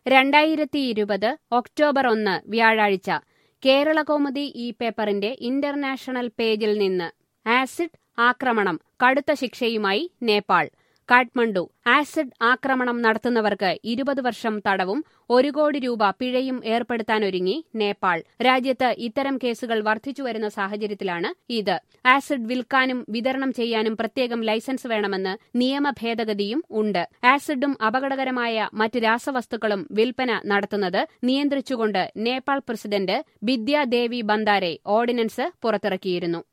രണ്ടായിരത്തി ഇരുപത് ഒക്ടോബർ ഒന്ന് വ്യാഴാഴ്ച കേരളകൗമുദി ഈ പേപ്പറിന്റെ ഇന്റർനാഷണൽ പേജിൽ നിന്ന് ആസിഡ് ആക്രമണം കടുത്ത ശിക്ഷയുമായി നേപ്പാൾ കാഠ്മണ്ഡു ആസിഡ് ആക്രമണം നടത്തുന്നവർക്ക് ഇരുപത് വർഷം തടവും ഒരു കോടി രൂപ പിഴയും ഏർപ്പെടുത്താനൊരുങ്ങി നേപ്പാൾ രാജ്യത്ത് ഇത്തരം കേസുകൾ വർദ്ധിച്ചുവരുന്ന സാഹചര്യത്തിലാണ് ഇത് ആസിഡ് വിൽക്കാനും വിതരണം ചെയ്യാനും പ്രത്യേകം ലൈസൻസ് വേണമെന്ന് നിയമ ഭേദഗതിയും ഉണ്ട് ആസിഡും അപകടകരമായ മറ്റ് രാസവസ്തുക്കളും വിൽപ്പന നടത്തുന്നത് നിയന്ത്രിച്ചുകൊണ്ട് നേപ്പാൾ പ്രസിഡന്റ് ബിദ്യാദേവി ബന്ദാരെ ഓർഡിനൻസ് പുറത്തിറക്കിയിരുന്നു